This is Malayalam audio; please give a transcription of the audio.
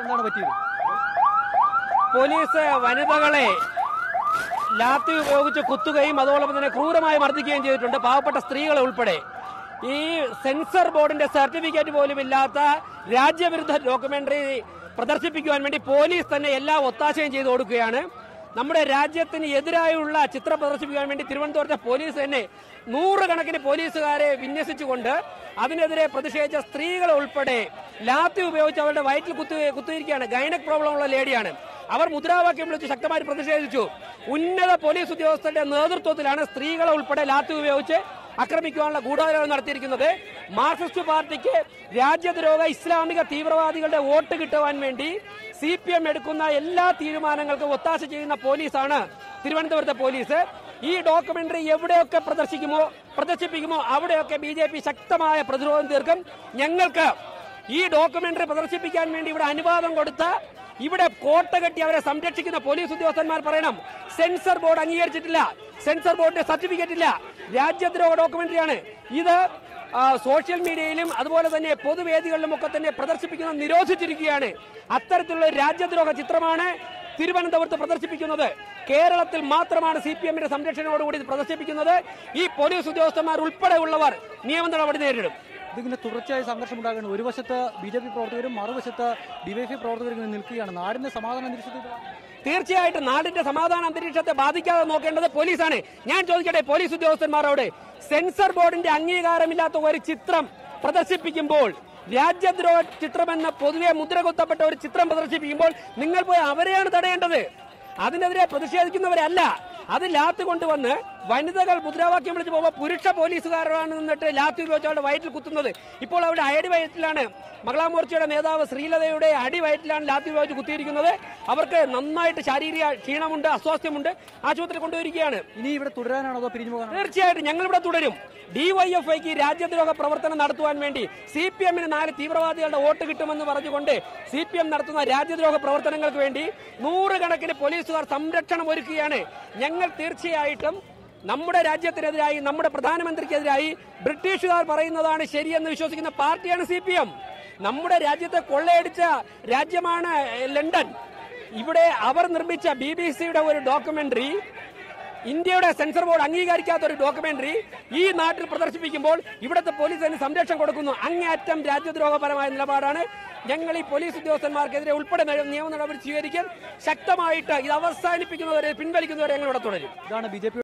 എന്താണ് പറ്റിയത് പോലീസ് വനിതകളെ ലാത്തി ഉപയോഗിച്ച് കുത്തുകയും അതോടൊപ്പം തന്നെ ക്രൂരമായി മർദ്ദിക്കുകയും ചെയ്തിട്ടുണ്ട് പാവപ്പെട്ട സ്ത്രീകളെ ഉൾപ്പെടെ ഈ സെൻസർ ബോർഡിന്റെ സർട്ടിഫിക്കറ്റ് പോലും ഇല്ലാത്ത രാജ്യവിരുദ്ധ ഡോക്യുമെന്ററി പ്രദർശിപ്പിക്കുവാൻ വേണ്ടി പോലീസ് തന്നെ എല്ലാ ഒത്താശയും ചെയ്തു കൊടുക്കുകയാണ് നമ്മുടെ രാജ്യത്തിന് എതിരായുള്ള ചിത്രം പ്രദർശിപ്പിക്കാൻ വേണ്ടി തിരുവനന്തപുരത്തെ പോലീസ് തന്നെ നൂറുകണക്കിന് പോലീസുകാരെ വിന്യസിച്ചുകൊണ്ട് അതിനെതിരെ പ്രതിഷേധിച്ച സ്ത്രീകൾ ഉൾപ്പെടെ ലാത്തി ഉപയോഗിച്ച് അവരുടെ വയറ്റിൽ കുത്തു കുത്തിയിരിക്കുകയാണ് ഗൈനക് പ്രോബ്ലം ഉള്ള ലേഡിയാണ് അവർ മുദ്രാവാക്യം വിളിച്ച് ശക്തമായി പ്രതിഷേധിച്ചു ഉന്നത പോലീസ് ഉദ്യോഗസ്ഥരുടെ നേതൃത്വത്തിലാണ് സ്ത്രീകളെ ഉൾപ്പെടെ ലാത്തി ഉപയോഗിച്ച് ആക്രമിക്കുവാനുള്ള ഗൂഢാലോചന നടത്തിയിരിക്കുന്നത് മാർക്സിസ്റ്റ് പാർട്ടിക്ക് രാജ്യദ്രോഹ ഇസ്ലാമിക തീവ്രവാദികളുടെ വോട്ട് കിട്ടുവാൻ വേണ്ടി സി പി എം എടുക്കുന്ന എല്ലാ തീരുമാനങ്ങൾക്കും ഒത്താശ ചെയ്യുന്ന പോലീസാണ് തിരുവനന്തപുരത്തെ പോലീസ് ഈ ഡോക്യുമെന്ററി എവിടെയൊക്കെ പ്രദർശിക്കുമോ പ്രദർശിപ്പിക്കുമോ അവിടെയൊക്കെ ബി ജെ പി ശക്തമായ പ്രതിരോധം തീർക്കും ഞങ്ങൾക്ക് ഈ ഡോക്യുമെന്ററി പ്രദർശിപ്പിക്കാൻ വേണ്ടി ഇവിടെ അനുവാദം കൊടുത്ത ഇവിടെ കോട്ട കെട്ടി അവരെ സംരക്ഷിക്കുന്ന പോലീസ് ഉദ്യോഗസ്ഥന്മാർ പറയണം സെൻസർ ബോർഡ് അംഗീകരിച്ചിട്ടില്ല സെൻസർ ബോർഡിന്റെ സർട്ടിഫിക്കറ്റ് ഇല്ല രാജ്യദ്രോഹ ഡോക്യുമെന്ററിയാണ് ഇത് ആ, സോഷ്യൽ മീഡിയയിലും അതുപോലെ തന്നെ പൊതുവേദികളിലും ഒക്കെ തന്നെ പ്രദർശിപ്പിക്കുന്നത് നിരോധിച്ചിരിക്കുകയാണ് അത്തരത്തിലുള്ള ഒരു രാജ്യദ്രോഹ ചിത്രമാണ് തിരുവനന്തപുരത്ത് പ്രദർശിപ്പിക്കുന്നത് കേരളത്തിൽ മാത്രമാണ് സി പി എമ്മിന്റെ സംരക്ഷണയോടുകൂടി ഇത് പ്രദർശിപ്പിക്കുന്നത് ഈ പോലീസ് ഉദ്യോഗസ്ഥന്മാർ ഉൾപ്പെടെയുള്ളവർ നിയമ നടപടി നേരിടും ഇതിങ്ങനെ തുടർച്ചയായി സംഘർഷം ഉണ്ടാകുന്നു ഒരു വശത്ത് ബി ജെ പി പ്രവർത്തകരും മറുവശത്ത് ഡിവൈഎഫ്ഐ പ്രവർത്തകരും ഇങ്ങനെ നിൽക്കുകയാണ് നാടിന്റെ സമാധാന അന്തരീക്ഷത്തിൽ ഇത് തീർച്ചയായിട്ടും നാടിന്റെ സമാധാന അന്തരീക്ഷത്തെ ബാധിക്കാതെ നോക്കേണ്ടത് പോലീസാണ് ഞാൻ ചോദിക്കട്ടെ പോലീസ് ഉദ്യോഗസ്ഥന്മാരോട് സെൻസർ ബോർഡിന്റെ അംഗീകാരമില്ലാത്ത ഒരു ചിത്രം പ്രദർശിപ്പിക്കുമ്പോൾ രാജ്യദ്രോഹ ചിത്രമെന്ന പൊതുവെ മുദ്ര കുത്തപ്പെട്ട ഒരു ചിത്രം പ്രദർശിപ്പിക്കുമ്പോൾ നിങ്ങൾ പോയി അവരെയാണ് തടയേണ്ടത് അതിനെതിരെ പ്രതിഷേധിക്കുന്നവരല്ല അത് ലാത്ത് കൊണ്ടുവന്ന് വനിതകൾ മുദ്രാവാക്യം വിളിച്ച് പോകുമ്പോൾ പുരുഷ പോലീസുകാരാണ് നിന്നിട്ട് ലാത്തി ഉപയോഗിച്ച് അവരുടെ വയറ്റിൽ കുത്തുന്നത് ഇപ്പോൾ അവരുടെ അടി വയറ്റിലാണ് മഹിളാ മോർച്ചയുടെ നേതാവ് ശ്രീലതയുടെ അടി വയറ്റിലാണ് ലാത്തി ഉപയോഗിച്ച് കുത്തിയിരിക്കുന്നത് അവർക്ക് നന്നായിട്ട് ശാരീരിക ക്ഷീണമുണ്ട് അസ്വാസ്ഥ്യമുണ്ട് ആശുപത്രി കൊണ്ടുപോയിരിക്കുകയാണ് ഇനി ഇവിടെ തുടരാനാണോ അതോ പിരിഞ്ഞു പോകാനാണോ തീർച്ചയായിട്ടും ഞങ്ങൾ ഇവിടെ തുടരും ഡിവൈഎഫ്ഐക്ക് രാജ്യദ്രോഹ പ്രവർത്തനം നടത്തുവാൻ വേണ്ടി സി പി എമ്മിന് നാല് തീവ്രവാദികളുടെ വോട്ട് കിട്ടുമെന്ന് പറഞ്ഞുകൊണ്ട് സി പി എം നടത്തുന്ന രാജ്യദ്രോഹ പ്രവർത്തനങ്ങൾക്ക് വേണ്ടി നൂറുകണക്കിന് പോലീസുകാർ സംരക്ഷണം ഒരുക്കുകയാണ് ഞങ്ങൾ തീർച്ചയായിട്ടും നമ്മുടെ രാജ്യത്തിനെതിരായി നമ്മുടെ പ്രധാനമന്ത്രിക്കെതിരായി ബ്രിട്ടീഷുകാർ പറയുന്നതാണ് ശരിയെന്ന് വിശ്വസിക്കുന്ന പാർട്ടിയാണ് സി പി എം നമ്മുടെ രാജ്യത്തെ കൊള്ളയടിച്ച രാജ്യമാണ് ലണ്ടൻ ഇവിടെ അവർ നിർമ്മിച്ച ബി ബി സിയുടെ ഒരു ഡോക്യുമെന്ററി ഇന്ത്യയുടെ സെൻസർ ബോർഡ് അംഗീകരിക്കാത്ത ഒരു ഡോക്യുമെന്ററി ഈ നാട്ടിൽ പ്രദർശിപ്പിക്കുമ്പോൾ ഇവിടുത്തെ പോലീസ് അതിന് സംരക്ഷണം കൊടുക്കുന്നു അങ്ങേയറ്റം രാജ്യദ്രോഹപരമായ നിലപാടാണ് ഞങ്ങൾ ഈ പോലീസ് ഉദ്യോഗസ്ഥന്മാർക്കെതിരെ ഉൾപ്പെടെ ന- നിയമ നടപടി സ്വീകരിക്കാൻ ശക്തമായിട്ട് ഇത് അവസാനിപ്പിക്കുന്നവരെ പിൻവലിക്കുന്നവരെ ഞങ്ങൾ ഇവിടെ തുടരും ഇതാണ് ബി ജെ പി